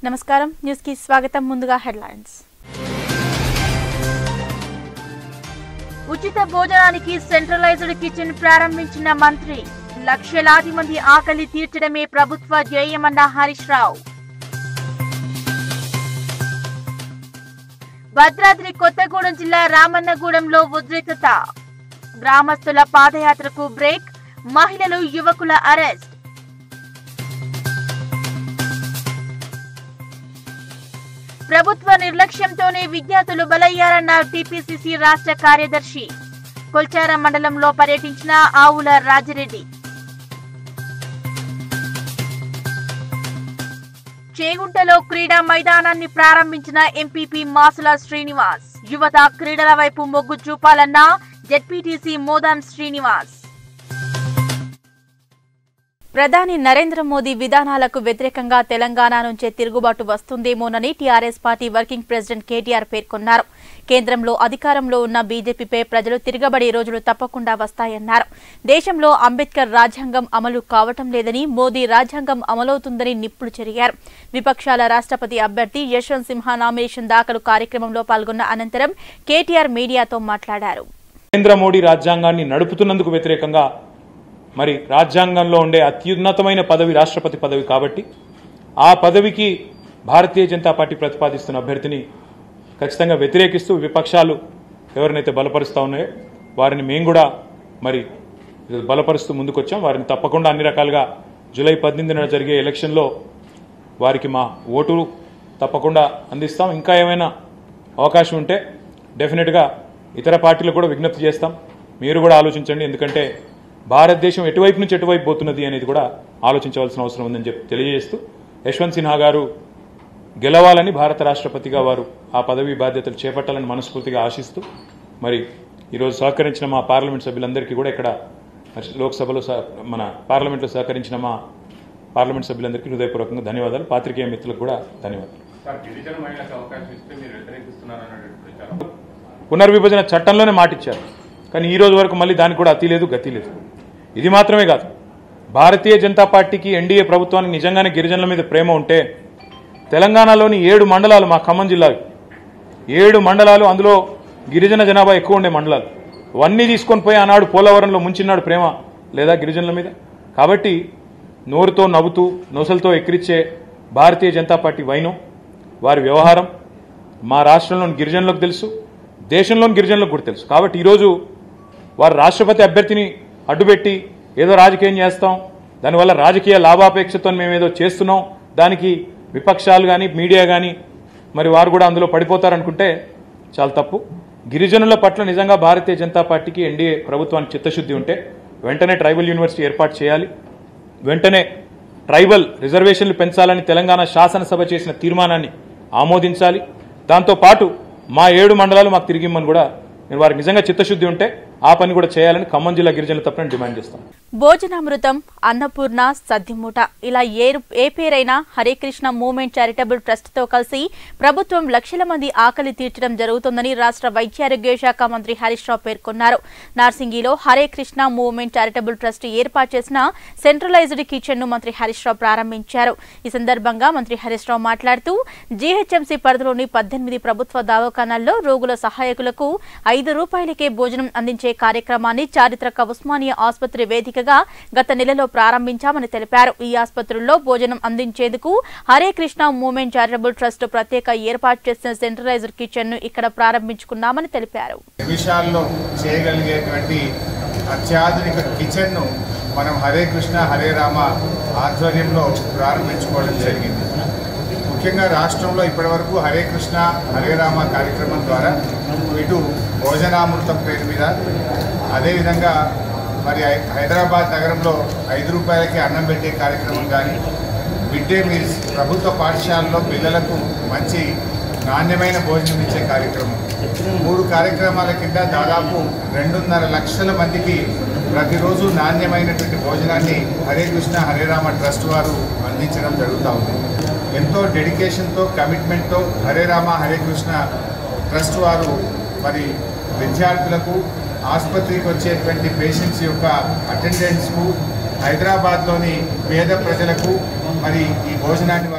నమస్కారం న్యూస్ కి స్వాగతం ముందుగా హెడ్లైన్స్ ఉచిత భోజనానికి సెంట్రలైజ్డ్ కిచెన్ ప్రారంభించిన మంత్రి లక్షలాది మంది ఆకలి తీర్చడమే ప్రభుత్వ ధ్యేయమన్న హరీష్ రావు భద్రాద్రి కొత్తగూడెం జిల్లా రామన్నగూడెంలో ఉద్రిక్తత గ్రామస్తుల పాదయాత్రకు బ్రేక్ మహిళలు యువకుల అరెస్ట్ ప్రభుత్వ నిర్లక్ష్యంతోనే విద్యార్థులు బలయ్యారన్న టీపీసీసీ రాష్ట్ర కార్యదర్శి కొల్చారం మండలంలో పర్యటించిన ఆవుల రాజిరెడ్డి చేగుంటలో క్రీడా మైదానాన్ని ప్రారంభించిన ఎంపీపీ మాసుల శ్రీనివాస్ యువత క్రీడల వైపు మొగ్గు చూపాలన్న జెడ్పీటీసీ మోదాన్ శ్రీనివాస్ ప్రధాని నరేంద్ర మోదీ విధానాలకు వ్యతిరేకంగా తెలంగాణ నుంచే తిరుగుబాటు వస్తుందేమోనని TRS party working president KTR పేర్కొన్నారు కేంద్రంలో అధికారంలో ఉన్న బీజేపీపై ప్రజలు తిరగబడే రోజులు తప్పకుండా వస్తాయన్నారు దేశంలో అంబేద్కర్ రాజ్యాంగం అమలు కావటం లేదని మోదీ రాజ్యాంగం అమలవుతుందని నిప్పులు చెరిగారు విపక్షాల రాష్ట్రపతి అభ్యర్థి యశ్వంత్ సిన్హా నామినేషన్ దాఖలు కార్యక్రమంలో పాల్గొన్న అనంతరం కేటీఆర్ మీడియాతో మాట్లాడారు నరేంద్ర మోడీ రాజ్యాంగాన్ని నడుపుతున్నందుకు వ్యతిరేకంగా మరి రాజ్యాంగంలో ఉండే అత్యున్నతమైన పదవి రాష్ట్రపతి పదవి కాబట్టి ఆ పదవికి భారతీయ జనతా పార్టీ ప్రతిపాదిస్తున్న అభ్యర్థిని ఖచ్చితంగా వ్యతిరేకిస్తూ విపక్షాలు ఎవరినైతే బలపరుస్తా ఉన్నాయో వారిని మేము కూడా మరి బలపరుస్తూ ముందుకొచ్చాం వారిని తప్పకుండా అన్ని రకాలుగా జూలై పద్దెనిమిదిన జరిగే ఎలక్షన్లో వారికి మా ఓటు తప్పకుండా అందిస్తాం ఇంకా ఏమైనా అవకాశం ఉంటే డెఫినెట్గా ఇతర పార్టీలు కూడా విజ్ఞప్తి చేస్తాం మీరు కూడా ఆలోచించండి ఎందుకంటే భారతదేశం ఎటువైపు నుంచి ఎటువైపు పోతున్నది అనేది కూడా ఆలోచించవలసిన అవసరం ఉందని చెప్పి తెలియజేస్తూ యశ్వంత్ సిన్హా గారు గెలవాలని భారత రాష్ట్రపతిగా వారు ఆ పదవి బాధ్యతలు చేపట్టాలని మనస్ఫూర్తిగా ఆశిస్తూ మరి ఈరోజు సహకరించిన మా పార్లమెంట్ సభ్యులందరికీ కూడా ఇక్కడ మరి లోక్సభలో సహ- మన పార్లమెంట్లో సహకరించిన మా పార్లమెంట్ సభ్యులందరికీ హృదయపూర్వకంగా ధన్యవాదాలు పాత్రికేయ మిత్రులకు కూడా ధన్యవాదాలు సార్ గిరిజన మహిళలకు అవకాశం ఇస్తే మీరు వ్యతిరేకిస్తున్నారన్న ప్రచారం పునర్విభజన చట్టంలోనే మాటిచ్చారు కానీ ఈ రోజు వరకు మళ్ళీ దానికి కూడా అతి లేదు గతి లేదు ఇది మాత్రమే కాదు భారతీయ జనతా పార్టీకి ఎన్డీఏ ప్రభుత్వానికి నిజంగానే గిరిజనుల మీద ప్రేమ ఉంటే తెలంగాణలోని ఏడు మండలాలు మా ఖమ్మం జిల్లావి ఏడు మండలాలు అందులో గిరిజన జనాభా ఎక్కువ ఉండే మండలాలు అవన్నీ తీసుకొని పోయి ఆనాడు పోలవరంలో ముంచినాడు ప్రేమ లేదా గిరిజనుల మీద కాబట్టి నోరుతో నవ్వుతూ నొసలతో ఎక్కిరిచ్చే భారతీయ జనతా పార్టీ వైనం వారి వ్యవహారం మా రాష్ట్రంలోని గిరిజనులకు తెలుసు దేశంలోని గిరిజనులకు కూడా తెలుసు కాబట్టి ఈరోజు వారు రాష్ట్రపతి అభ్యర్థిని అడ్డుపెట్టి ఏదో రాజకీయం చేస్తాం దానివల్ల రాజకీయ లాభాపేక్షతో మేము ఏదో చేస్తున్నాం దానికి విపక్షాలు కానీ మీడియా కానీ మరి వారు కూడా అందులో పడిపోతారనుకుంటే చాలా తప్పు గిరిజనుల పట్ల నిజంగా భారతీయ జనతా పార్టీకి ఎన్డీఏ ప్రభుత్వానికి చిత్తశుద్ధి ఉంటే వెంటనే ట్రైబల్ యూనివర్సిటీ ఏర్పాటు చేయాలి వెంటనే ట్రైబల్ రిజర్వేషన్లు పెంచాలని తెలంగాణ శాసనసభ చేసిన తీర్మానాన్ని ఆమోదించాలి దాంతో పాటు మా ఏడు మండలాలు మాకు తిరిగిమ్మని కూడా నేను వారికి నిజంగా చిత్తశుద్ధి ఉంటే ఆ పని కూడా చేయాలని ఖమ్మం జిల్లా గిరిజనుల తప్పని డిమాండ్ చేస్తాను భోజనామృతం అన్నపూర్ణ సద్దిమూట ఇలా ఏ ఏ పేరైనా Hare Krishna movement charitable trust తో కలిసి ప్రభుత్వం లక్షల మంది ఆకలి తీర్చడం జరుగుతుందని రాష్ట్ర వైద్యారోగ్య శాఖ మంత్రి హరీష్ రావు పేర్కొన్నారు నార్సింగిలో Hare Krishna movement charitable trust ఏర్పాటు చేసిన సెంట్రలైజ్డ్ కిచెన్ ను మంత్రి హరీష్ రావు ప్రారంభించారు ఈ సందర్భంగా మంత్రి హరీష్ రావు మాట్లాడుతూ జీహెచ్ఎంసీ పరిధిలోని పద్దెనిమిది ప్రభుత్వ దవాఖానాల్లో రోగుల సహాయకులకు ఐదు రూపాయలకే భోజనం అందించే కార్యక్రమాన్ని చారిత్రక ఉస్మానియా ఆసుపత్రి వేదికగా గత నెలలో ప్రారంభించామని తెలిపారు ఈ ఆసుపత్రుల్లో భోజనం అందించేందుకు Hare Krishna movement charitable trust ప్రత్యేక ఏర్పాటు చేసిన సెంట్రలైజ్డ్ కిచెన్ ను ఇక్కడ ప్రారంభించుకున్నామని తెలిపారు నిమిషాల్లో చేయగలిగేటువంటి అత్యాధునిక కిచెన్ను మనం హరే కృష్ణ హరే రామ ఆధ్వర్యంలో ప్రారంభించుకోవడం జరిగింది ముఖ్యంగా రాష్ట్రంలో ఇప్పటివరకు హరే కృష్ణ హరే రామ కార్యక్రమం ద్వారా ఇటు భోజనామృతం పేరు మీద అదేవిధంగా మరి హై- హైదరాబాద్ నగరంలో ఐదు రూపాయలకి అన్నం పెట్టే కార్యక్రమం కానీ మిడ్ డే మీల్స్ ప్రభుత్వ పాఠశాలలో పిల్లలకు మంచి నాణ్యమైన భోజనం ఇచ్చే కార్యక్రమం మూడు కార్యక్రమాల కింద దాదాపు రెండున్నర లక్షల మందికి ప్రతిరోజు నాణ్యమైనటువంటి భోజనాన్ని హరే కృష్ణ హరే రామ ట్రస్ట్ వారు అందించడం జరుగుతూ ఉంది ఎంతో డెడికేషన్తో కమిట్మెంట్తో హరే రామ హరే కృష్ణ ట్రస్ట్ వారు మరి విద్యార్థులకు ఆసుపత్రికి వచ్చేటువంటి పేషెంట్స్ యొక్క అటెండెన్స్కు హైదరాబాద్లోని పేద ప్రజలకు మరి ఈ భోజనాన్ని వారు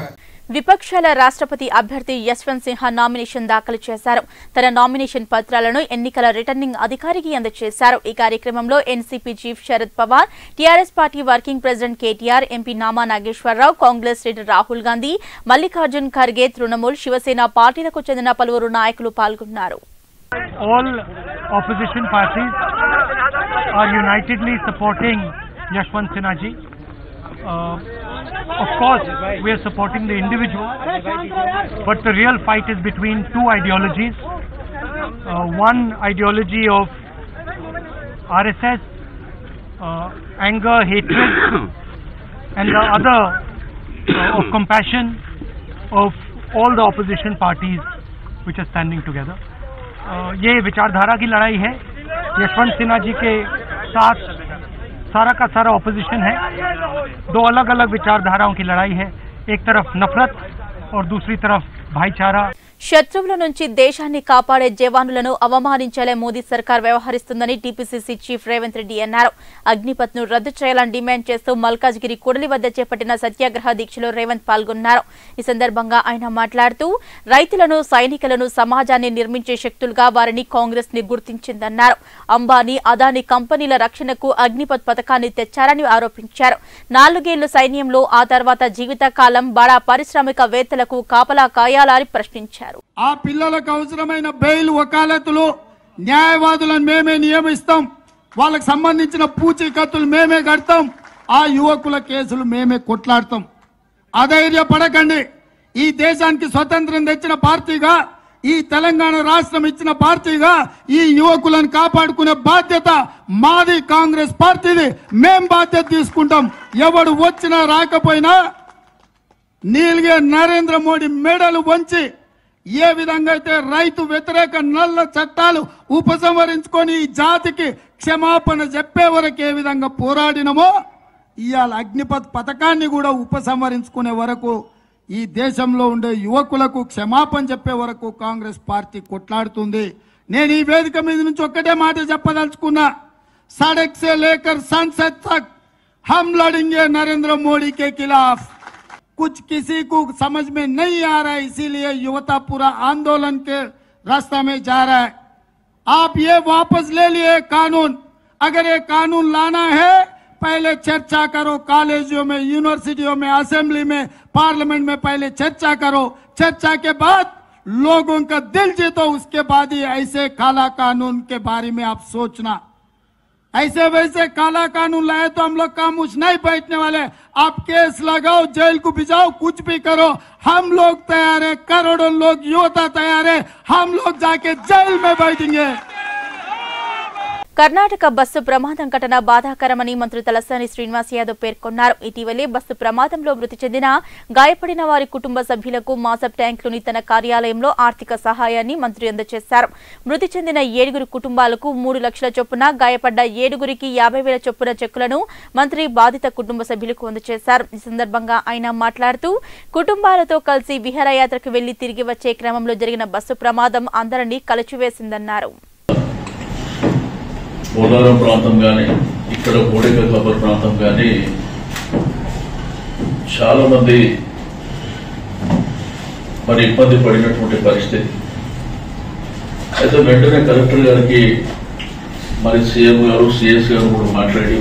విపక్షాల రాష్ట్రపతి అభ్యర్థి యశ్వంత్ సిన్హా నామినేషన్ దాఖలు చేశారు తన నామినేషన్ పత్రాలను ఎన్నికల రిటర్నింగ్ అధికారికి అందజేశారు ఈ కార్యక్రమంలో NCP chief Sharad Pawar TRS party working president KTR MP Nama Nageswararao Congress leader Rahul Gandhi Mallikarjun Kharge Trinamool Shivsena పార్టీలకు చెందిన పలువురు నాయకులు పాల్గొన్నారు all opposition parties are unitedly supporting Yashwant Sinha ji. Uh, of course, we are supporting the individual, but the real fight is between two ideologies. Uh, one ideology of RSS, uh, anger, hatred, and the other uh, of compassion of all the opposition parties which are standing together. अ, ये विचारधारा की लड़ाई है यशवंत सिन्हा जी के साथ सारा का सारा ऑपोजिशन है दो अलग अलग विचारधाराओं की लड़ाई है एक तरफ नफरत और दूसरी तरफ भाईचारा శత్రువుల నుంచి దేశాన్ని కాపాడే జవానులను అవమానించేలా మోదీ సర్కార్ వ్యవహరిస్తుందని టీపీసీసీ చీఫ్ రేవంత్ రెడ్డి అన్నారు అగ్నిపత్ ను రద్దు చేయాలని డిమాండ్ చేస్తూ మల్కాజ్గిరి కూడలి వద్ద చేపట్టిన సత్యాగ్రహ దీక్షలో రేవంత్ పాల్గొన్నారు ఈ సందర్భంగా ఆయన మాట్లాడుతూ రైతులను సైనికులను సమాజాన్ని నిర్మించే శక్తులుగా వారిని కాంగ్రెస్ ని గుర్తించిందన్నారు అంబానీ అదానీ కంపెనీల రక్షణకు అగ్నిపత్ పథకాన్ని తెచ్చారని ఆరోపించారు నాలుగేళ్లు సైన్యంలో ఆ తర్వాత జీవితకాలం బడా పారిశ్రామికవేత్తలకు కాపలా కాయాలని ప్రశ్నించారు ఆ పిల్లలకు అవసరమైన బెయిల్ వకాలతులు న్యాయవాదులను మేమే నియమిస్తాం వాళ్ళకి సంబంధించిన పూచీకత్తులు మేమే కడతాం ఆ యువకుల కేసులు మేమే కొట్లాడతాం అధైర్యపడకండి ఈ దేశానికి స్వతంత్రం తెచ్చిన పార్టీగా ఈ తెలంగాణ రాష్ట్రం ఇచ్చిన పార్టీగా ఈ యువకులను కాపాడుకునే బాధ్యత మాది కాంగ్రెస్ పార్టీది మేం బాధ్యత తీసుకుంటాం ఎవడు వచ్చినా రాకపోయినా నీల్గే నరేంద్ర మోడీ మెడలు వంచి ఏ విధంగా అయితే రైతు వ్యతిరేక నల్ల చట్టాలు ఉపసంహరించుకొని ఈ జాతికి క్షమాపణ చెప్పే వరకు ఏ విధంగా పోరాడినమో ఇవాళ అగ్నిపత్ పథకాన్ని కూడా ఉపసంహరించుకునే వరకు ఈ దేశంలో ఉండే యువకులకు క్షమాపణ చెప్పే వరకు కాంగ్రెస్ పార్టీ కొట్లాడుతుంది నేను ఈ వేదిక మీద నుంచి ఒక్కటే మాట చెప్పదలుచుకున్నా सड़क से लेकर संसद तक हम लड़ेंगे नरेंद्र मोदी के खिलाफ कुछ किसी को समझ में नहीं आ रहा है इसीलिए युवता पूरा आंदोलन के रास्ता में जा रहा है आप ये वापस ले लिए कानून अगर ये कानून लाना है पहले चर्चा करो कॉलेजों में यूनिवर्सिटियों में असेंबली में पार्लियामेंट में पहले चर्चा करो चर्चा के बाद लोगों का दिल जीतो उसके बाद ही ऐसे काला कानून के बारे में आप सोचना ऐसे वैसे काला कानून लाए तो हम लोग खामोश नहीं बैठने वाले आप केस लगाओ जेल को भिजाओ कुछ भी करो हम लोग तैयार है करोड़ों लोग युवता तैयार है हम लोग जाके जेल में बैठेंगे కర్ణాటక బస్సు ప్రమాదం ఘటన బాధాకరమని మంత్రి తలసాని శ్రీనివాస్ యాదవ్ పేర్కొన్నారు ఇటీవలే బస్సు ప్రమాదంలో మృతి చెందిన గాయపడిన వారి కుటుంబ సభ్యులకు మాసప్ ట్యాంక్లోని తన కార్యాలయంలో ఆర్థిక సహాయాన్ని మంత్రి అందజేశారు మృతి చెందిన ఏడుగురు కుటుంబాలకు మూడు లక్షల చొప్పున గాయపడ్డ ఏడుగురికి యాభై వేల చొప్పున చెక్కులను మంత్రి బాధిత కుటుంబ సభ్యులకు అందజేశారు ఈ సందర్భంగా ఆయన మాట్లాడుతూ కుటుంబాలతో కలిసి విహారయాత్రకు వెళ్లి తిరిగి వచ్చే క్రమంలో జరిగిన బస్సు ప్రమాదం అందరినీ కలచివేసిందన్నారు పోలవరం ప్రాంతం కానీ ఇక్కడ కోడిక కబర్ ప్రాంతం కానీ చాలా మంది మరి ఇబ్బంది పడినటువంటి పరిస్థితి అయితే వెంటనే కలెక్టర్ గారికి మరి సీఎం గారు సిఎస్ గారు కూడా మాట్లాడి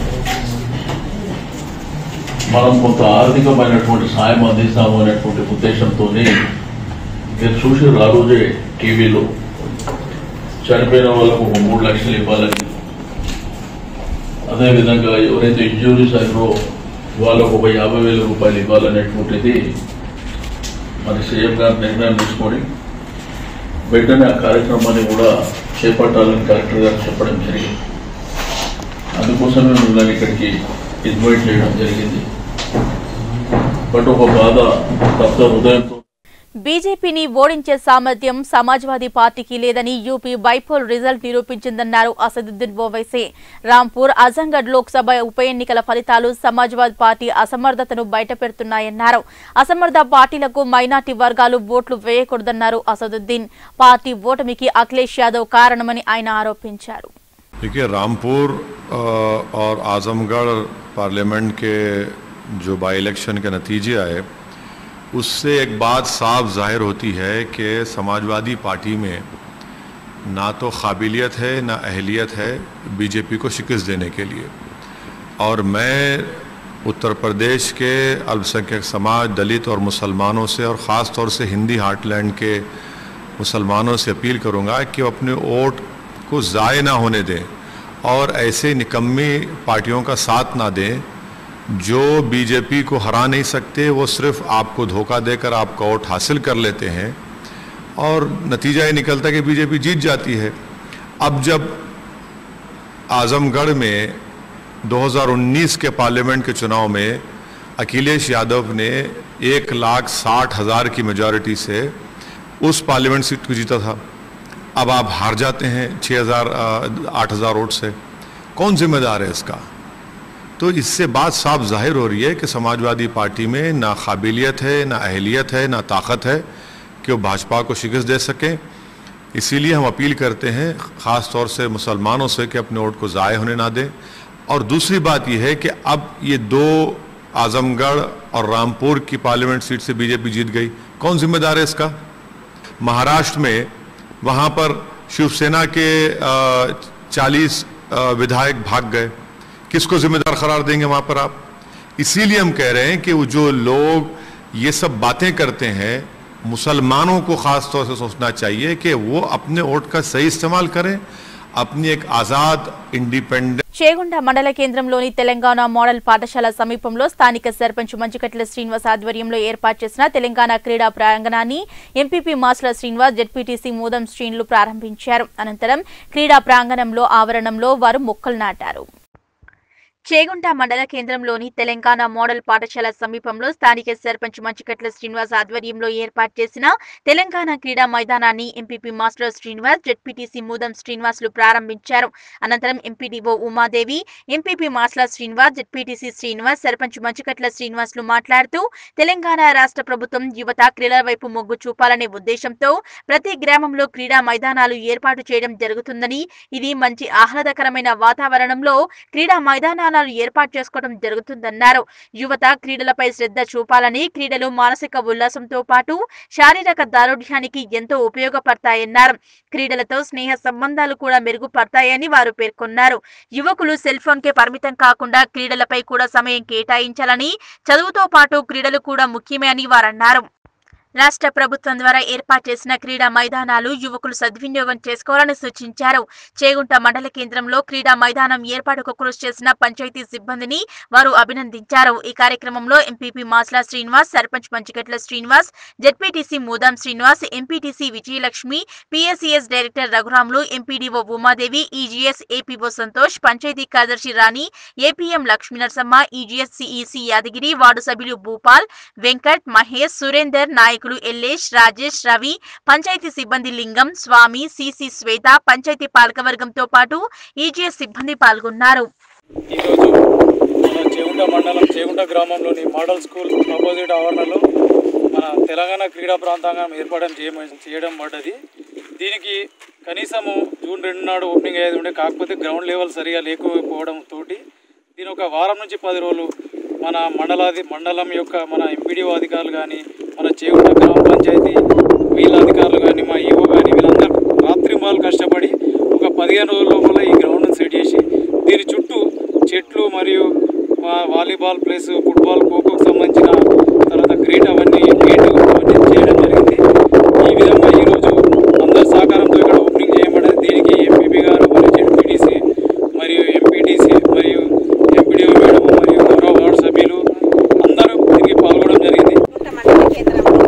మనం కొంత ఆర్థికమైనటువంటి సాయం అందిస్తాము అనేటువంటి ఉద్దేశంతో మీరు చూసి ఆ రోజే టీవీలో చనిపోయిన వాళ్ళకు ఒక మూడు లక్షలు ఇవ్వాలని అదేవిధంగా ఎవరైతే ఇంజూరీస్ అయినో వాళ్ళకు ఒక యాభై వేల రూపాయలు ఇవ్వాలనేటువంటిది మరి సీఎం గారు నిర్ణయం తీసుకొని వెంటనే ఆ కార్యక్రమాన్ని కూడా చేపట్టాలని కలెక్టర్ గారు చెప్పడం జరిగింది అందుకోసమే మిమ్మల్ని ఇక్కడికి ఇన్వైట్ చేయడం జరిగింది బట్ ఒక బాధ తప్ప హృదయంతో బీజేపీని ఓడించే సామర్థ్యం సమాజ్వాదీ పార్టీకి లేదని యూపీ బైపోల్ రిజల్ట్ నిరూపించిందన్నారు అసదుద్దీన్ ఓవైసీ రాంపూర్ అజంగఢ్ లోక్సభ ఉప ఎన్నికల ఫలితాలు సమాజ్వాదీ పార్టీ అసమర్థతను బయటపెడుతున్నాయన్నారు అసమర్థ పార్టీలకు మైనార్టీ వర్గాలు ఓట్లు వేయకూడదన్నారు అసదుద్దీన్ పార్టీ ఓటమికి అఖిలేష్ యాదవ్ కారణమని ఆయన ఆరోపించారు देखिए रामपुर अ, और आजमगढ़ पार्लियामेंट के जो बाई इलेक्शन के नतीजे आए उससे एक बात साफ जाहिर होती है कि समाजवादी पार्टी में ना तो काबिलियत है ना अहलियत है बीजेपी को शिकस्त देने के लिए और मैं उत्तर प्रदेश के अल्पसंख्यक समाज दलित और मुसलमानों से और ख़ास तौर से हिंदी हार्टलैंड के मुसलमानों से अपील करूंगा कि वो अपने वोट को ज़ाय ना होने दें और ऐसे निकम्मी पार्टियों का साथ ना दें जो बीजेपी को हरा नहीं सकते वो सिर्फ आपको धोखा देकर आपका वोट हासिल कर लेते हैं और नतीजा ये निकलता है कि बीजेपी जीत जाती है अब जब आजमगढ़ में 2019 के पार्लियामेंट के चुनाव में अखिलेश यादव ने एक लाख साठ हज़ार की मेजॉरिटी से उस पार्लियामेंट सीट को जीता था अब आप हार जाते हैं छः हज़ार आठ हज़ार वोट से कौन जिम्मेदार है इसका तो इससे बात साफ जाहिर हो रही है कि समाजवादी पार्टी में ना काबिलियत है ना अहलियत है ना ताकत है कि वो भाजपा को शिकस्त दे सकें इसीलिए हम अपील करते हैं ख़ास तौर से मुसलमानों से कि अपने वोट को ज़ाय होने ना दें और दूसरी बात यह है कि अब ये दो आजमगढ़ और रामपुर की पार्लियामेंट सीट से बीजेपी जीत गई कौन जिम्मेदार है इसका महाराष्ट्र में वहाँ पर शिवसेना के चालीस विधायक भाग गए किसको जिम्मेदार करार देंगे वहाँ पर आप इसीलिए हम कह रहे हैं कि वो जो लोग ये सब बातें करते हैं मुसलमानों को ख़ास तौर से सोचना चाहिए कि वो अपने वोट का सही इस्तेमाल करें अपनी एक आज़ाद इंडिपेंडेंट చేగుండ మండల కేంద్రంలోని తెలంగాణ మోడల్ పాఠశాల సమీపంలో స్థానిక సర్పంచ్ మంచుకట్ల శ్రీనివాస్ ఆధ్వర్యంలో ఏర్పాటు చేసిన తెలంగాణ క్రీడా ప్రాంగణాన్ని ఎంపీపీ మాస్ల శ్రీనివాస్ జెడ్పీటీసీ మూదం శ్రీనులు ప్రారంభించారు అనంతరం క్రీడా ప్రాంగణంలో ఆవరణంలో వారు మొక్కలు నాటారు చేగుంట మండల కేంద్రంలోని తెలంగాణ మోడల్ పాఠశాల సమీపంలో స్థానిక సర్పంచ్ మంచికట్ల శ్రీనివాస్ ఆధ్వర్యంలో ఏర్పాటు చేసిన తెలంగాణ క్రీడా మైదానాన్ని MPP master Srinivas ZPTC Mudam Srinivasulu ప్రారంభించారు అనంతరం MPDO Umadevi MPP Masla Srinivas ZPTC Srinivas sarpanch Manchikatla Srinivasulu మాట్లాడుతూ తెలంగాణ రాష్ట్ర ప్రభుత్వం యువత క్రీడల వైపు మొగ్గు చూపాలనే ఉద్దేశంతో ప్రతి గ్రామంలో క్రీడా మైదానాలు ఏర్పాటు చేయడం జరుగుతుందని ఇది మంచి ఆహ్లాదకరమైన వాతావరణంలో క్రీడా మైదానాలు ఏర్పాటు చేసుకోవడం జరుగుతుందన్నారు యువత క్రీడలపై శ్రద్ధ చూపాలని క్రీడలు మానసిక ఉల్లాసంతో పాటు శారీరక దారుఢ్యానికి ఎంతో ఉపయోగపడతాయన్నారు క్రీడలతో స్నేహ సంబంధాలు కూడా మెరుగుపడతాయని వారు పేర్కొన్నారు యువకులు సెల్ ఫోన్ కే పరిమితం కాకుండా క్రీడలపై కూడా సమయం కేటాయించాలని చదువుతో పాటు క్రీడలు కూడా ముఖ్యమే అని వారన్నారు రాష్ట్ర ప్రభుత్వం ద్వారా ఏర్పాటు చేసిన క్రీడా మైదానాలు యువకులు సద్వినియోగం చేసుకోవాలని సూచించారు చేగుంట మండల కేంద్రంలో క్రీడా మైదానం ఏర్పాటుకు కృషి చేసిన పంచాయతీ సిబ్బందిని వారు అభినందించారు ఈ కార్యక్రమంలో MPP Masla Srinivas sarpanch Manchigatla Srinivas ZPTC Mudam Srinivas MPTC Vijayalakshmi PSCS director Raghuramulu MPDO Umadevi EGS APO Santosh panchayat కార్యదర్శి Rani APM Lakshmi Narasamma EGS CEC Yadagiri ward సభ్యులు భూపాల్ వెంకట్ మహేష్ సురేందర్ నాయకులు ఎల్లేష్ రాజేష్ రవి పంచాయతీ సిబ్బంది లింగం స్వామి సిసి శ్వేత పంచాయతీ పాలకవర్గంతో పాటు ఈజీఎస్ సిబ్బంది పాల్గొన్నారు ఈరోజు మన చేగుంట మండలం చేగుంట గ్రామంలోని మోడల్ స్కూల్ ఆపోజిట్ ఆవరణలో మన తెలంగాణ క్రీడా ప్రాంతాంగం ఏర్పడడం చేయమ చేయడం పడ్డది దీనికి కనీసము జూన్ రెండు నాడు ఓపెనింగ్ అయ్యేది ఉండే కాకపోతే గ్రౌండ్ లెవెల్ సరిగా లేకపోవడం తోటి దీని ఒక వారం నుంచి పది రోజులు మన మండలాది మండలం యొక్క మన ఎంపీడీఓ అధికారులు కానీ మన చేగుంట గ్రామ పంచాయతీ వీళ్ళ అధికారులు కానీ మా ఈఓ కానీ వీళ్ళందరూ రాత్రి మాలు కష్టపడి ఒక పదిహేను రోజుల లోపల ఈ గ్రౌండ్ని సెట్ చేసి దీని చుట్టూ చెట్లు మరియు వా- వాలీబాల్ ప్లస్ ఫుట్బాల్ ఖోఖోకి సంబంధించిన తర్వాత క్రీట్ అవన్నీ గేట్ అవన్నీ చేయడం జరిగింది ఈ విధంగా ఈరోజు అందరి సహకారంతో ఇక్కడ ఓపెనింగ్ చేయబడింది దీనికి ఎంపీపీ గారు మరియు జెడ్పీటీసీ మరియు ఎంపీటీసీ మరియు ఎంపీడీఓ మేడం మరియు గౌరవ వార్డు సభ్యులు అందరూ దీనికి పాల్గొనడం జరిగింది గుంట మండల కేంద్రంలో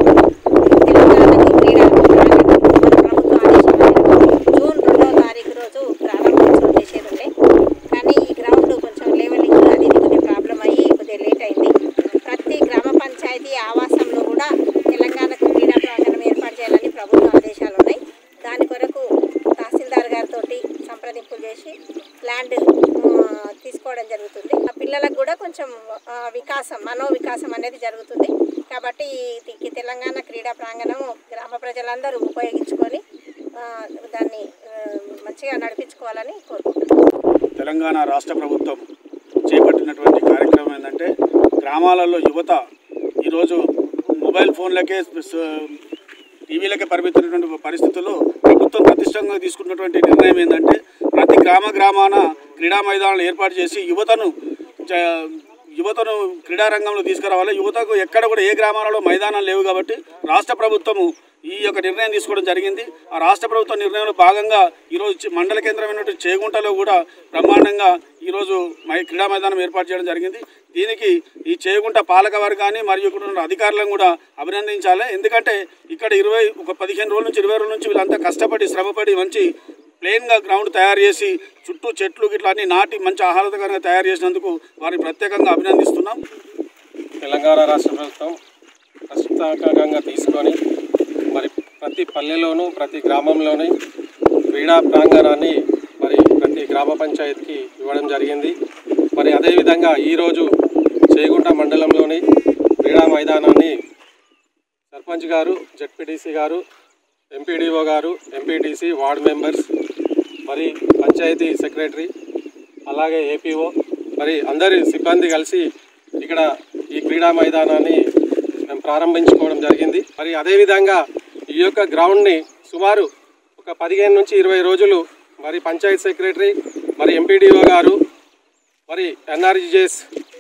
తెలంగాణకు క్రీడా ప్రాంగణం ప్రభుత్వ ఆదేశం మేరకు జూన్ రెండవ తారీఖు రోజు ప్రారంభోత్సవం చేసేది ఉండే కానీ ఈ గ్రౌండ్ కొంచెం లెవెలింగ్ అది ఇది కొద్దిగా ప్రాబ్లం అయ్యి కొద్దిగా లేట్ అయింది ప్రతి గ్రామ పంచాయతీ ఆవాసంలో కూడా తెలంగాణకు క్రీడా ప్రాంగణం ఏర్పాటు చేయాలని ప్రభుత్వ ఆదేశాలు ఉన్నాయి దాని కొరకు తహసీల్దార్ గారితో సంప్రదింపులు చేసి ల్యాండ్ ఆ, తీసుకోవడం జరుగుతుంది ఆ పిల్లలకు కూడా కొంచెం ఆ, వికాసం మనో వికాసం అనేది జరుగుతుంది కాబట్టి ఈ తెలంగాణ క్రీడా ప్రాంగణం గ్రామ ప్రజలందరూ ఉపయోగించుకొని ఆ, దాన్ని ఆ, మంచిగా నడిపించుకోవాలని కోరుకుంటున్నాను తెలంగాణ రాష్ట్ర ప్రభుత్వం చేపట్టినటువంటి కార్యక్రమం ఏంటంటే గ్రామాలలో యువత ఈరోజు మొబైల్ ఫోన్లకే స- టీవీలకే పరిమితమైనటువంటి పరిస్థితుల్లో ప్రభుత్వం ప్రతిష్టంగా తీసుకున్నటువంటి నిర్ణయం ఏంటంటే ప్రతి గ్రామ గ్రామాన క్రీడా మైదానాలు ఏర్పాటు చేసి యువతను చ- యువతను క్రీడా రంగంలో తీసుకురావాలి యువతకు ఎక్కడ కూడా ఏ గ్రామాలలో మైదానాలు లేవు కాబట్టి రాష్ట్ర ప్రభుత్వము ఈ యొక్క నిర్ణయం తీసుకోవడం జరిగింది ఆ రాష్ట్ర ప్రభుత్వ నిర్ణయంలో భాగంగా ఈరోజు చి- మండల కేంద్రమైనటువంటి చేగుంటలో కూడా బ్రహ్మాండంగా ఈరోజు మై క్రీడా మైదానం ఏర్పాటు చేయడం జరిగింది దీనికి ఈ చేగుంట పాలక వర్గాన్ని మరియు ఇక్కడ ఉన్న అధికారులను కూడా అభినందించాలి ఎందుకంటే ఇక్కడ ఇరవై ఒక పదిహేను రోజుల నుంచి ఇరవై రోజుల నుంచి వీళ్ళంతా కష్టపడి శ్రమపడి మంచి ప్లెయిన్గా గ్రౌండ్ తయారు చేసి చుట్టూ చెట్లు గిట్లా అన్ని నాటి మంచి ఆహ్లాదకరంగా తయారు చేసినందుకు వారిని ప్రత్యేకంగా అభినందిస్తున్నాం తెలంగాణ రాష్ట్ర ప్రభుత్వం ప్రస్తుతాకంగా తీసుకొని మరి ప్రతి పల్లెలోనూ ప్రతి గ్రామంలోని క్రీడా ప్రాంగణాన్ని మరి ప్రతి గ్రామ పంచాయతీకి ఇవ్వడం జరిగింది మరి అదేవిధంగా ఈరోజు చేగుంట మండలంలోని క్రీడా మైదానాన్ని సర్పంచ్ గారు జడ్పీటీసీ గారు ఎంపీడీఓ గారు ఎంపీటీసీ వార్డు మెంబర్స్ మరి పంచాయతీ సెక్రటరీ అలాగే ఏపీఓ మరి అందరి సిబ్బంది కలిసి ఇక్కడ ఈ క్రీడా మైదానాన్ని మేము ప్రారంభించుకోవడం జరిగింది మరి అదేవిధంగా ఈ యొక్క గ్రౌండ్ని సుమారు ఒక పదిహేను నుంచి ఇరవై రోజులు మరి పంచాయత్ సెక్రటరీ మరి ఎంపీడీఓ గారు మరి ఎన్ఆర్జీఎస్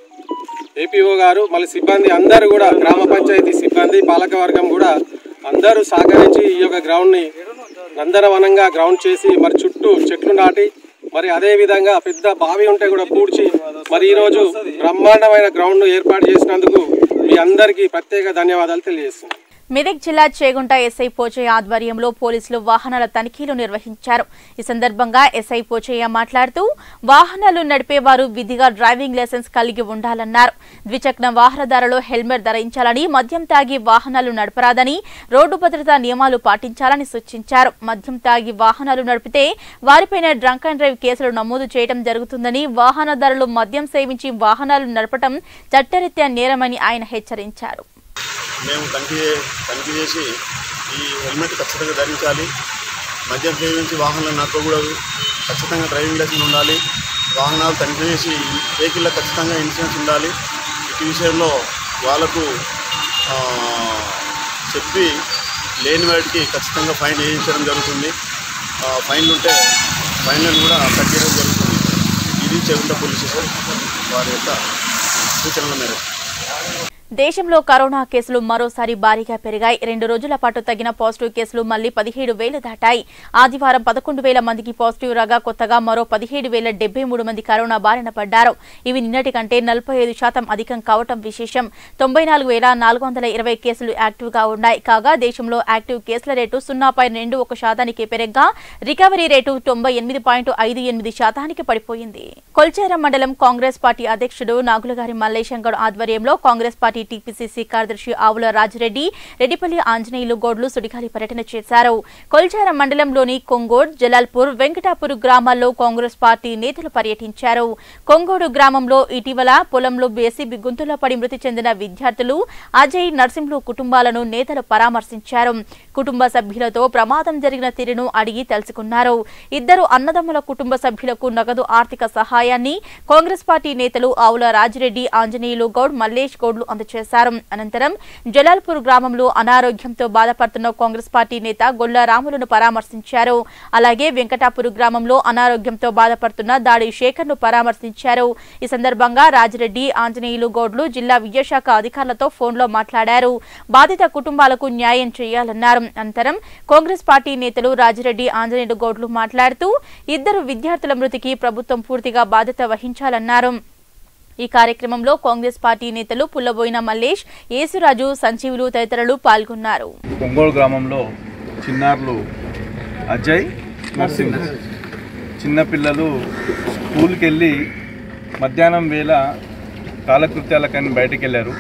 ఏపీఓ గారు మళ్ళీ సిబ్బంది అందరూ కూడా గ్రామ పంచాయతీ సిబ్బంది పాలకవర్గం కూడా అందరూ సహకరించి ఈ యొక్క గ్రౌండ్ని నందనవనంగా గ్రౌండ్ చేసి మరి చుట్టూ చెట్లు నాటి మరి అదే విధంగా పెద్ద బావి ఉంటే కూడా పూడ్చి మరి ఈరోజు బ్రహ్మాండమైన గ్రౌండ్ ఏర్పాటు చేసినందుకు మీ అందరికీ ప్రత్యేక ధన్యవాదాలు తెలియజేస్తున్నాను మెదక్ జిల్లా చేగుంట ఎస్ఐ పోచయ్య ఆధ్వర్యంలో పోలీసులు వాహనాల తనిఖీలు నిర్వహించారు ఈ సందర్భంగా ఎస్ఐ పోచయ్య మాట్లాడుతూ వాహనాలు నడిపేవారు విధిగా డ్రైవింగ్ లైసెన్స్ కలిగి ఉండాలన్నారు ద్విచక్ర వాహనదారులు హెల్మెట్ ధరించాలని మద్యం తాగి వాహనాలు నడపరాదని రోడ్డు భద్రతా నియమాలు పాటించాలని సూచించారు మద్యం తాగి వాహనాలు నడిపితే వారిపైన డ్రంక్ అండ్ డ్రైవ్ కేసులు నమోదు చేయడం జరుగుతుందని వాహనదారులు మద్యం సేవించి వాహనాలు నడపడం చట్టరీత్యా నేరమని ఆయన హెచ్చరించారు మేము తనిఖీ తనిఖీ చేసి ఈ హెల్మెట్ ఖచ్చితంగా ధరించాలి మద్యం సేవించి వాహనాలు నడపకూడదు ఖచ్చితంగా డ్రైవింగ్ లైసెన్స్ ఉండాలి వాహనాలు తనిఖీ చేసి వెహికల్లో ఖచ్చితంగా ఇన్సూరెన్స్ ఉండాలి ఈ విషయంలో వాళ్ళకు ఆ, చెప్పి లేని వాటికి ఖచ్చితంగా ఫైన్ వేయించడం జరుగుతుంది ఆ, ఫైన్లు ఉంటే ఫైన్లను కూడా కట్ చేయడం జరుగుతుంది ఇది చెగుంట పోలీస్ స్టేషన్ వారి యొక్క సూచనల మేరకు దేశంలో కరోనా కేసులు మరోసారి భారీగా పెరిగాయి రెండు రోజుల పాటు తగిన పాజిటివ్ కేసులు మళ్లీ పదిహేడు వేలు దాటాయి ఆదివారం పదకొండు వేల మందికి పాజిటివ్ రాగా కొత్తగా మరో పదిహేడు వేల డెబ్బై మూడు మంది కరోనా బారిన పడ్డారు ఇవి నిన్నటి కంటే నలభై ఐదు శాతం అధికం కావటం విశేషం తొంభై నాలుగు వేల నాలుగు వందల ఇరవై కేసులు యాక్టివ్ గా ఉన్నాయి కాగా దేశంలో యాక్టివ్ కేసుల రేటు సున్నా పాయింట్ రెండు ఒక శాతానికి పెరగ్గా రికవరీ రేటు తొంభై ఎనిమిది పాయింట్ ఐదు ఎనిమిది శాతానికి పడిపోయింది కొల్చేరం మండలం కాంగ్రెస్ పార్టీ అధ్యక్షుడు నాగులగారి మల్లేశంగడ్ ఆధ్వర్యంలో కాంగ్రెస్ పార్టీ టీపీసీసీ కార్యదర్శి ఆవుల రాజిరెడ్డి రెడ్డిపల్లి ఆంజనేయులు గోడ్లు సుడిగాలి పర్యటన చేశారు కొల్చారం మండలంలోని కొంగోడ్ జలాల్పూర్ వెంకటాపూర్ గ్రామాల్లో కాంగ్రెస్ పార్టీ నేతలు పర్యటించారు కొంగోడు గ్రామంలో ఇటీవల పొలంలో బేసీబీ గుంతలో పడి మృతి చెందిన విద్యార్థులు అజయ్ నర్సింహులు కుటుంబాలను నేతలు పరామర్శించారు కుటుంబ సభ్యులతో ప్రమాదం జరిగిన తీరును అడిగి తెలుసుకున్నారు ఇద్దరు అన్నదమ్ముల కుటుంబ సభ్యులకు నగదు ఆర్థిక సహాయాన్ని కాంగ్రెస్ పార్టీ నేతలు ఆవుల రాజిరెడ్డి ఆంజనేయులు గౌడ్ మల్లేష్ గౌడ్లు అందజేశారు అనంతరం జలాల్పూర్ గ్రామంలో అనారోగ్యంతో బాధపడుతున్న కాంగ్రెస్ పార్టీ నేత గొల్ల రాములను పరామర్శించారు అలాగే వెంకటాపూర్ గ్రామంలో అనారోగ్యంతో బాధపడుతున్న దాడి శేఖర్ను పరామర్శించారు ఈ సందర్భంగా రాజిరెడ్డి ఆంజనేయులు గౌడ్లు జిల్లా విద్యాశాఖ అధికారులతో ఫోన్లో మాట్లాడారు బాధిత కుటుంబాలకు న్యాయం చేయాలన్నారు అనంతరం కాంగ్రెస్ పార్టీ నేతలు రాజిరెడ్డి ఆంజనేయులు గౌడ్లు మాట్లాడుతూ ఇద్దరు విద్యార్థుల మృతికి ప్రభుత్వం పూర్తిగా బాధ్యత వహించాలన్నారు ఈ కార్యక్రమంలో కాంగ్రెస్ పార్టీ నేతలు పుల్లబోయిన మల్లేష్ యేసురాజు సంజీవులు తదితరులు పాల్గొన్నారు ఒంగోలు గ్రామంలో చిన్నారులు అజయ్ నర్సింగ్ చిన్నపిల్లలు స్కూల్కి వెళ్ళి మధ్యాహ్నం వేళ కాలకృత్యాలకని బయటికి వెళ్ళారు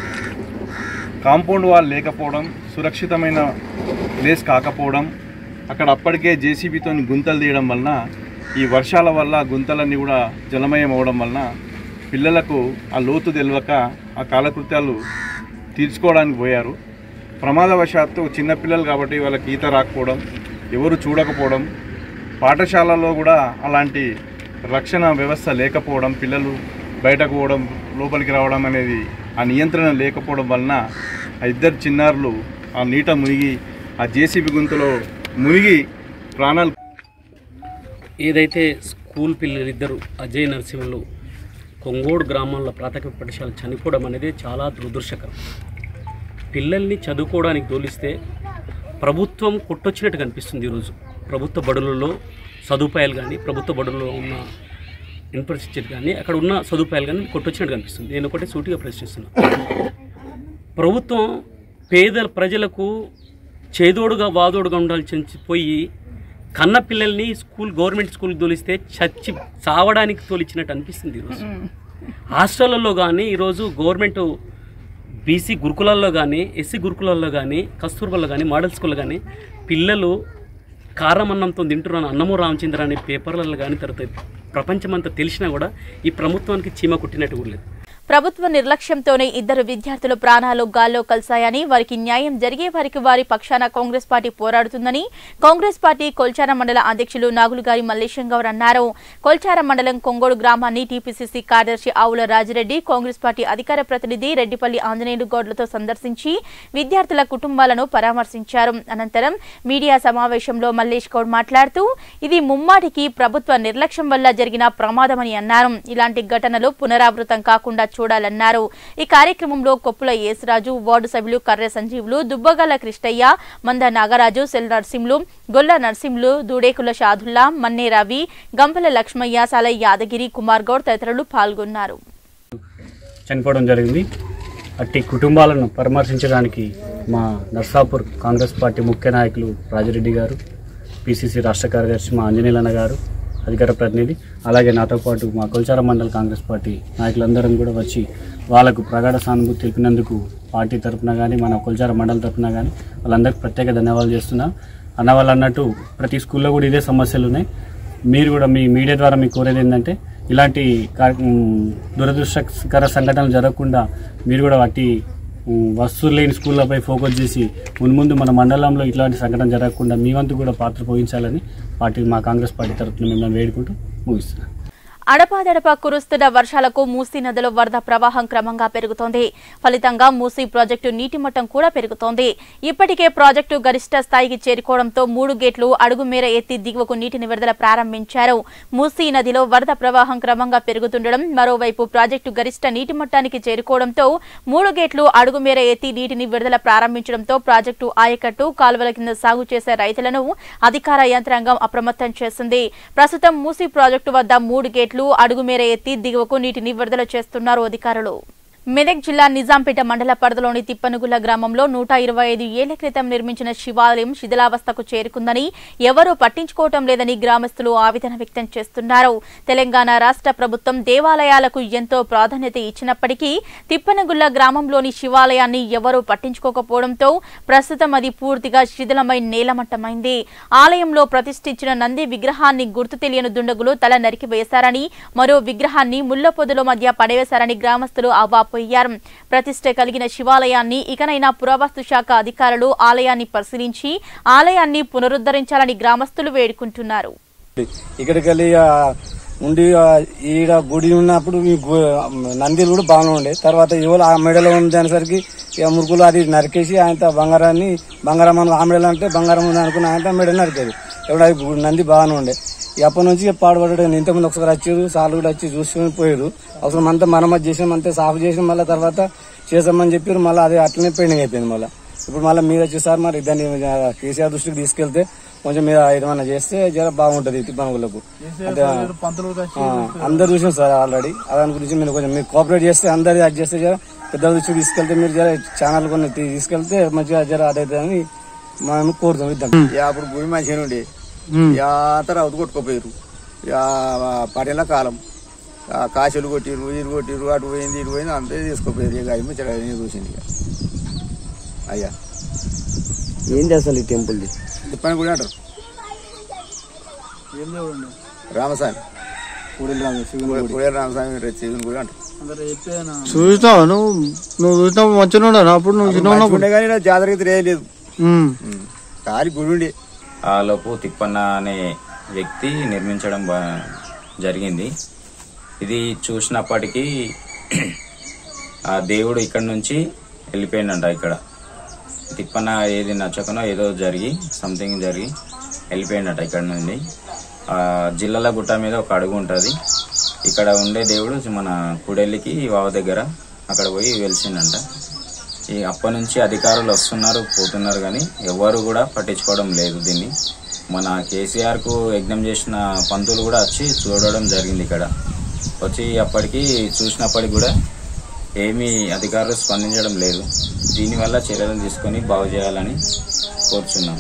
కాంపౌండ్ వాల్ లేకపోవడం సురక్షితమైన ప్లేస్ కాకపోవడం అక్కడ అప్పటికే జేసీబీతో గుంతలు తీయడం వలన ఈ వర్షాల వల్ల గుంతలన్నీ కూడా జలమయం అవడం వలన పిల్లలకు ఆ లోతు తెలియక ఆ కాలకృత్యాలు తీర్చుకోవడానికి పోయారు ప్రమాదవశాత్తు చిన్నపిల్లలు కాబట్టి వాళ్ళకి ఈత రాకపోవడం ఎవరు చూడకపోవడం పాఠశాలలో కూడా అలాంటి రక్షణ వ్యవస్థ లేకపోవడం పిల్లలు బయటకు పోవడం లోపలికి రావడం అనేది ఆ నియంత్రణ లేకపోవడం వలన ఆ ఇద్దరు చిన్నారులు ఆ నీట మునిగి ఆ జేసీబీ గుంతలో మునిగి ప్రాణాలు ఏదైతే స్కూల్ పిల్లలిద్దరు అజయ్ నరసింహులు కొంగోడు గ్రామంలో ప్రాథమిక పాఠశాల చనిపోవడం అనేది చాలా దురదృష్టకరం పిల్లల్ని చదువుకోవడానికి తోలిస్తే ప్రభుత్వం కొట్టొచ్చినట్టు కనిపిస్తుంది ఈరోజు ప్రభుత్వ బడులలో సదుపాయాలు కానీ ప్రభుత్వ బడులలో ఉన్న ఇన్ఫ్రాస్ట్రక్చర్ కానీ అక్కడ ఉన్న సదుపాయాలు కానీ కొట్టొచ్చినట్టు కనిపిస్తుంది నేను ఒకటే సూటిగా ప్రశ్నిస్తున్నాను ప్రభుత్వం పేద ప్రజలకు చేదోడుగా వాదోడుగా ఉండాల్సి పోయి కన్న పిల్లల్ని స్కూల్ గవర్నమెంట్ స్కూల్ తోలిస్తే చచ్చి చావడానికి తోలిచ్చినట్టు అనిపిస్తుంది ఈరోజు హాస్టళ్లలో కానీ ఈరోజు గవర్నమెంట్ బీసీ గురుకులాల్లో కానీ ఎస్సీ గురుకులాల్లో కానీ కస్తూర్బాల్లో కానీ మోడల్ స్కూల్లో కానీ పిల్లలు కారమన్నంతో తింటున్న అన్నము రామచంద్ర అనే పేపర్లలో కానీ తర్వాత ప్రపంచమంతా తెలిసినా కూడా ఈ ప్రభుత్వానికి చీమ కుట్టినట్టు కూడా లేదు ప్రభుత్వ నిర్లక్ష్యంతోనే ఇద్దరు విద్యార్థుల ప్రాణాలు గాల్లో కలిశాయని వారికి న్యాయం జరిగే వారికి వారి పక్షాన కాంగ్రెస్ పార్టీ పోరాడుతుందని కాంగ్రెస్ పార్టీ కొల్చార మండల అధ్యక్షులు నాగులుగారి మల్లేశం గౌడ్ అన్నారు కొల్చార మండలం కొంగోడు గ్రామాన్ని టీపీసీసీ కార్యదర్శి ఆవుల రాజిరెడ్డి కాంగ్రెస్ పార్టీ అధికార ప్రతినిధి రెడ్డిపల్లి ఆంజనేయులు గౌడ్లతో సందర్శించి విద్యార్థుల కుటుంబాలను పరామర్శించారు అనంతరం మీడియా సమావేశంలో మల్లేష్ గౌడ్ మాట్లాడుతూ ఇది ముమ్మాటికి ప్రభుత్వ నిర్లక్ష్యం వల్ల జరిగిన ప్రమాదమని అన్నారు ఇలాంటి ఘటనలు పునరావృతం కాకుండా చూడాలన్నారు ఈ కార్యక్రమంలో కొప్పుల యేసరాజు వార్డు సభ్యులు కర్రె సంజీవులు దుబ్బగల కృష్ణయ్య మంద నాగరాజు సెల్ నర్సింహులు గొల్ల నర్సింహులు దూడేకుల షాదుల్లా మన్నే రవి గంపల లక్ష్మయ్య సాలై యాదగిరి కుమార్ గౌడ్ తదితరులు పాల్గొన్నారు చనిపోవడం జరిగింది అట్టి కుటుంబాలను పరామర్శించడానికి మా నర్సాపూర్ కాంగ్రెస్ పార్టీ ముఖ్య నాయకులు రాజిరెడ్డి గారు పిసిసి రాష్ట్ర కార్యదర్శి మా ఆంజనేయులన్న గారు అధికార ప్రతినిధి అలాగే నాతో పాటు మా కొల్చార మండల కాంగ్రెస్ పార్టీ నాయకులందరం కూడా వచ్చి వాళ్ళకు ప్రగాఢ సానుభూతి తెలిపినందుకు పార్టీ తరఫున కానీ మన కొల్చార మండల తరఫున కానీ వాళ్ళందరికీ ప్రత్యేక ధన్యవాదాలు చేస్తున్నాం అన్న వాళ్ళు అన్నట్టు ప్రతి స్కూల్లో కూడా ఇదే సమస్యలు ఉన్నాయి మీరు కూడా మీ మీడియా ద్వారా మీకు కోరేది ఏంటంటే ఇలాంటి కార్య- ఉమ్, దురదృష్టకర సంఘటనలు జరగకుండా మీరు కూడా వాటి ఉమ్, వస్తువులు లేని స్కూళ్ళపై ఫోకస్ చేసి మున్ముందు మన మండలంలో ఇట్లాంటి సంఘటన జరగకుండా మీ వంతు కూడా పాత్ర పోయించాలని పార్టీ మా కాంగ్రెస్ పార్టీ తరఫున మిమ్మల్ని వేడుకుంటూ ముగిస్తున్నాను అడపాదడప కురుస్తున్న వర్షాలకు మూసీ నదిలో వరద ప్రవాహం క్రమంగా పెరుగుతోంది ఫలితంగా మూసీ ప్రాజెక్టు నీటి మట్టం కూడా పెరుగుతోంది ఇప్పటికే ప్రాజెక్టు గరిష్ట స్థాయికి చేరుకోవడంతో మూడు గేట్లు అడుగు మేర ఎత్తి దిగువకు నీటిని విడుదల ప్రారంభించారు మూసీ నదిలో వరద ప్రవాహం క్రమంగా పెరుగుతుండడం మరోవైపు ప్రాజెక్టు గరిష్ట నీటి మట్టానికి చేరుకోవడంతో మూడు గేట్లు అడుగు మేర ఎత్తి నీటిని విడుదల ప్రారంభించడంతో ప్రాజెక్టు ఆయకట్టు కాలువల కింద సాగు చేసే రైతులను అధికార యంత్రాంగం అప్రమత్తం చేసింది ప్రస్తుతం మూసీ ప్రాజెక్టు వద్ద మూడు గేట్లు అడుగు మేర ఎత్తి దిగువకు నీటిని విడుదల చేస్తున్నారు అధికారులు మెదక్ జిల్లా నిజాంపేట మండల పరిధిలోని తిప్పనుగుల గ్రామంలో నూట ఇరవై ఐదు ఏళ్ల క్రితం నిర్మించిన శివాలయం శిథిలావస్థకు చేరుకుందని ఎవరూ పట్టించుకోవటం లేదని గ్రామస్తులు ఆవేదన వ్యక్తం చేస్తున్నారు తెలంగాణ రాష్ట్ర ప్రభుత్వం దేవాలయాలకు ఎంతో ప్రాధాన్యత ఇచ్చినప్పటికీ తిప్పనగుల్ల గ్రామంలోని శివాలయాన్ని ఎవరూ పట్టించుకోకపోవడంతో ప్రస్తుతం అది పూర్తిగా శిథిలమై నేలమట్టమైంది ఆలయంలో ప్రతిష్ఠించిన నంది విగ్రహాన్ని గుర్తు తెలియని దుండగులు తల నరికి వేశారని మరో విగ్రహాన్ని ముళ్ల పొదల మధ్య పడవేశారని గ్రామస్తులు అవాపోయారు ప్రతిష్ట కలిగిన శివాలయాన్ని ఇకనైనా పురావస్తు శాఖ అధికారులు ఆలయాన్ని పరిశీలించి ఆలయాన్ని పునరుద్ధరించాలని గ్రామస్తులు వేడుకుంటున్నారు ఇక్కడికి వెళ్ళి ఆ, ఉండి ఆ, ఈడ గుడి ఉన్నప్పుడు ఈ గు- నందిలు కూడా బాగానే ఉండే తర్వాత ఎవరు ఆ మెడలో ఉండేసరికి ఇక మురుకులు అది నరికేసి ఆయన బంగారాన్ని బంగారం అని ఆ మెడలో అంటే బంగారం ఉంది అనుకుని ఆయన మెడ నరికేది ఎవడు అది గు- నంది బాగానే ఉండే ఇక అప్పటి నుంచి ఇక పాడుపడ్డాడు ఇంతకుముందు ఒకసారి వచ్చారు సార్లు కూడా వచ్చి చూసుకుని పోయారు అవసరం అంతా మరమ్మతు చేసాం అంతే సాఫ్ చేసి మళ్ళీ తర్వాత చేసామని చెప్పారు మళ్ళీ అది అట్లనే పెండింగ్ అయిపోయింది మళ్ళీ ఇప్పుడు మళ్ళీ మీరు వచ్చి సార్ మరి దాన్ని కేసీఆర్ దృష్టికి తీసుకెళ్తే కొంచెం మీరు ఏమైనా చేస్తే జర బాగుంటది తిప్పనుగులకు అంటే ఆ, అందరు చూసాం సార్ ఆల్రెడీ దాని గురించి మీరు కొంచెం మీరు కోఆపరేట్ చేస్తే అందరు అది చేస్తే జర పెద్ద దృష్టికి తీసుకెళ్తే మీరు జర ఛానల్ కొన్ని తీ- తీసుకెళ్తే మంచిగా జర అదైతే అని మేము కోరుతాం ఇద్దాం ఇక అప్పుడు భూమి మంచిగా ఉండే ఇక తర్వాత కొట్టుకోపోయారు ఇక పటేళ్ల కాలం ఆ కాశీలు కొట్టిరు ఇరు కొట్టిరు అటు పోయింది ఇటు పోయింది అంతే తీసుకుపోయారు ఇక అవి ముచ్చట అవి చూసింది ఇక అయ్యా ఏంటి అసలు ఈ టెంపుల్ది తిప్పని గుడి అంటారు రామస్వామి గుడి రామస్వామి శివుని గుడి అంటారు చూసినావు నువ్వు నువ్వు చూసినావు మంచిగా ఉన్నావు అప్పుడు నువ్వు చిన్న మంచిగా ఉండే కానీ ఇలా జాతరకి తిరగలేదు ఉన్నప్పుడు కాలి గుడి ఉండే ఆ లోపు తిప్పన్న అనే వ్యక్తి నిర్మించడం బా- జరిగింది ఇది చూసినప్పటికీ ఆ దేవుడు ఇక్కడ నుంచి వెళ్ళిపోయిందంట ఇక్కడ తిప్పన ఏది నచ్చకనో ఏదో జరిగి సంథింగ్ జరిగి వెళ్ళిపోయిందట ఇక్కడ నుండి ఆ జిల్లాల గుట్ట మీద ఒక అడుగు ఉంటుంది ఇక్కడ ఉండే దేవుడు మన కుడెల్లికి వావ దగ్గర అక్కడ పోయి వెలిసిందంట ఈ అప్పటి నుంచి అధికారులు వస్తున్నారు పోతున్నారు కానీ ఎవరు కూడా పట్టించుకోవడం లేదు దీన్ని మన కేసీఆర్కు యజ్ఞం చేసిన పంతులు కూడా వచ్చి చూడడం జరిగింది ఇక్కడ వచ్చి అప్పటికి చూసినప్పటికి కూడా ఏమీ అధికారులు స్పందించడం లేదు దీనివల్ల చర్యలు తీసుకొని బాగు చేయాలని కోరుచున్నాం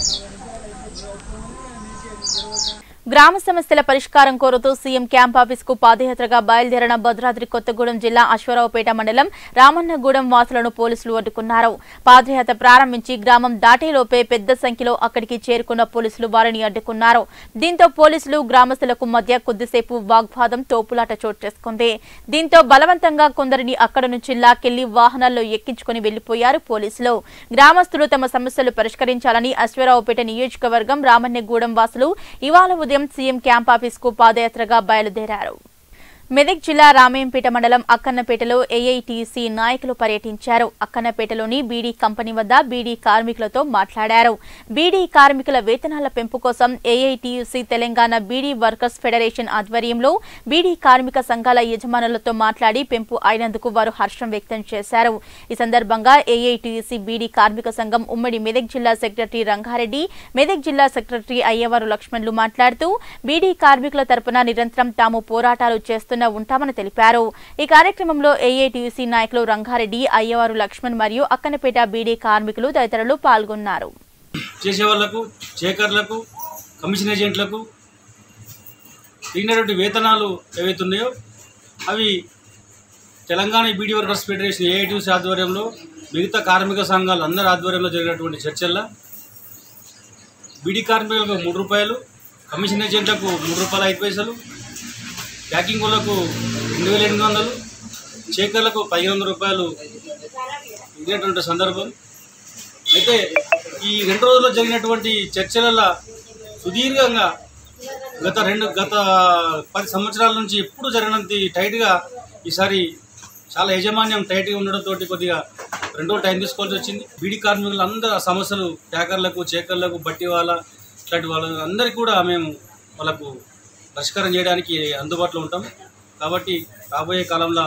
గ్రామ సమస్యల పరిష్కారం కోరుతూ సీఎం క్యాంప్ ఆఫీస్ కు పాదయాత్రగా బయలుదేరిన భద్రాద్రి కొత్తగూడెం జిల్లా అశ్వరావుపేట మండలం రామన్నగూడెం వాసులను పోలీసులు అడ్డుకున్నారు పాదయాత్ర ప్రారంభించి గ్రామం దాటేలోపే పెద్ద సంఖ్యలో అక్కడికి చేరుకున్న పోలీసులు వారిని అడ్డుకున్నారు దీంతో పోలీసులు గ్రామస్తులకు మధ్య కొద్దిసేపు వాగ్వాదం తోపులాట చోటు చేసుకుంది దీంతో బలవంతంగా కొందరిని అక్కడ నుంచి లాక్కెళ్లి వాహనాల్లో ఎక్కించుకుని వెళ్లిపోయారు పోలీసులు గ్రామస్తులు తమ సమస్యలు పరిష్కరించాలని అశ్వరావుపేట నియోజకవర్గం రామన్నగూడెం వాసులు ఇవాళ ఉదయం సీఎం క్యాంప్ ఆఫీస్ కు పాదయాత్రగా బయలుదేరారు మెదక్ జిల్లా రామేంపేట మండలం అక్కన్నపేటలో ఏఐటీసీ నాయకులు పర్యటించారు అక్కన్నపేటలోని బీడీ కంపెనీ వద్ద బీడీ కార్మికులతో మాట్లాడారు బీడీ కార్మికుల వేతనాల పెంపు కోసం AITUC Telangana beedi workers federation ఆధ్వర్యంలో బీడీ కార్మిక సంఘాల యజమానులతో మాట్లాడి పెంపు అయినందుకు వారు హర్షం వ్యక్తం చేశారు ఈ సందర్భంగా ఏఐటీయూసీ బీడీ కార్మిక సంఘం ఉమ్మడి మెదక్ జిల్లా సెక్రటరీ రంగారెడ్డి మెదక్ జిల్లా సెక్రటరీ అయ్యవారు లక్ష్మణ్లు మాట్లాడుతూ బీడీ కార్మికుల తరపున నిరంతరం తాము పోరాటాలు చేస్తున్న ఉంటామని తెలిపారు ఈ కార్యక్రమంలో ఏఐటీయూసీ నాయకులు రంగారెడ్డి అయ్యవారు లక్ష్మణ్ మరియు అక్కనపేట బీడీ కార్మికులు తదితరులు పాల్గొన్నారు చేసే వాళ్లకు చేకర్లకు కమిషన్ ఏజెంట్లకు తగినటువంటి వేతనాలు ఏవైతే ఉన్నాయో అవి Telangana beedi workers federation AITC ఆధ్వర్యంలో మిగతా కార్మిక సంఘాలు అందరి ఆధ్వర్యంలో జరిగినటువంటి చర్చల్లో బీడీ కార్మికులకు మూడు రూపాయలు కమిషన్ ఏజెంట్లకు మూడు రూపాయల ఐదు పైసలు ప్యాకింగ్ వాళ్ళకు రెండు వేల ఎనిమిది వందలు చేకర్లకు పదిహేను వందల రూపాయలు ఇదేటువంటి సందర్భం అయితే ఈ రెండు రోజుల్లో జరిగినటువంటి చర్చలలో సుదీర్ఘంగా గత రెండు గత పది సంవత్సరాల నుంచి ఎప్పుడు జరిగినంత టైట్గా ఈసారి చాలా యాజమాన్యం టైట్గా ఉండడంతో కొద్దిగా రెండు రోజులు టైం తీసుకోవాల్సి వచ్చింది బీడీ కార్మికులు అందరూ ఆ సమస్యలు ప్యాకర్లకు చేకర్లకు బట్టి వాళ్ళ ఇట్లాంటి వాళ్ళ అందరికీ కూడా మేము వాళ్ళకు పరిష్కారం చేయడానికి అందుబాటులో ఉంటాం కాబట్టి రాబోయే కాలంలో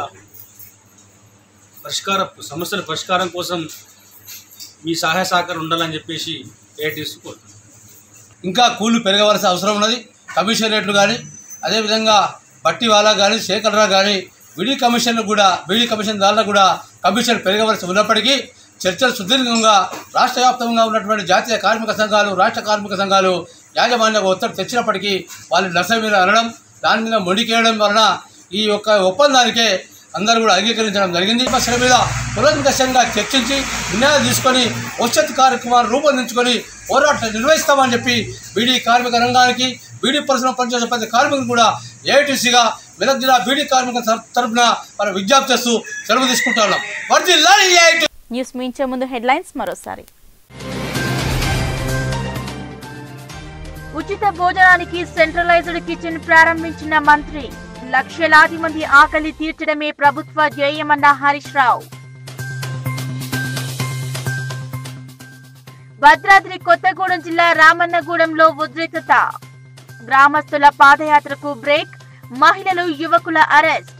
పరిష్కార సమస్యల పరిష్కారం కోసం మీ సహాయ సహకారం ఉండాలని చెప్పేసి ఏఐటీసీ కోరుతున్నాం ఇంకా కూలి పెరగవలసిన అవసరం ఉన్నది కమిషన్ రేట్లు కానీ అదేవిధంగా బట్టి వాళ్ళ కానీ శేఖర్రా కానీ విడి కమిషన్ కూడా విడి కమిషన్ దానిలో కూడా కమిషన్ పెరగవలసి ఉన్నప్పటికీ చర్చలు సుదీర్ఘంగా రాష్ట్ర వ్యాప్తంగా ఉన్నటువంటి జాతీయ కార్మిక సంఘాలు రాష్ట్ర కార్మిక సంఘాలు యాజమాన్య ఒత్తిడి తెచ్చినప్పటికీ వాళ్ళు నష్టం మీద అనడం దాని మీద మొండికేయడం వలన ఈ యొక్క ఒప్పందానికే అందరూ కూడా అంగీకరించడం జరిగింది సమస్యల మీద పునర్నికషంగా చర్చించి నిర్ణయాలు తీసుకొని భవిష్యత్ కార్యక్రమాలు రూపొందించుకొని పోరాటం నిర్వహిస్తామని చెప్పి బీడీ కార్మిక రంగానికి బీడీ పరిశ్రమ పనిచేసే ప్రతి కార్మికులు కూడా ఏఐటీసీగా మెదక్ జిల్లా బీడీ కార్మిక తర- తరపున మనం విజ్ఞప్తి చేస్తూ సెలవు తీసుకుంటున్నాం వర్ధిల్లాలి ఏఐటీ న్యూస్ మించే ముందు హెడ్లైన్స్ మరోసారి ఉచిత భోజనానికి సెంట్రలైజ్డ్ కిచెన్ ప్రారంభించిన మంత్రి లక్షలాది మంది ఆకలి తీర్చడమే ప్రభుత్వ ధ్యేయమన్న హరీష్ రావు భద్రాద్రి కొత్తగూడెం జిల్లా రామన్నగూడెంలో ఉద్రిక్తత గ్రామస్తుల పాదయాత్రకు బ్రేక్ మహిళలు యువకుల అరెస్ట్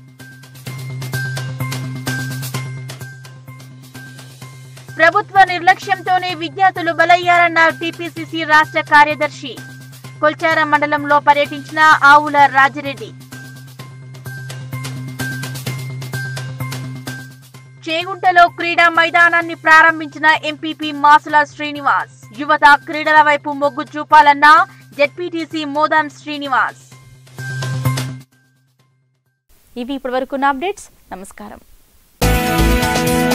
ప్రభుత్వ నిర్లక్ష్యంతోనే విద్యార్థులు బలయ్యారన్న టీపీసీసీ రాష్ట్ర కార్యదర్శి కొల్చారం మండలంలో పర్యటించిన ఆవుల రాజిరెడ్డి చేగుంటలో క్రీడా మైదానాన్ని ప్రారంభించిన ఎంపీపీ మాసుల శ్రీనివాస్ యువత క్రీడల వైపు మొగ్గు చూపాలన్న జెడ్పీటీసీ మోదాన్ శ్రీనివాస్ ఇవి ఇప్పటివరకున్న అప్డేట్స్ నమస్కారం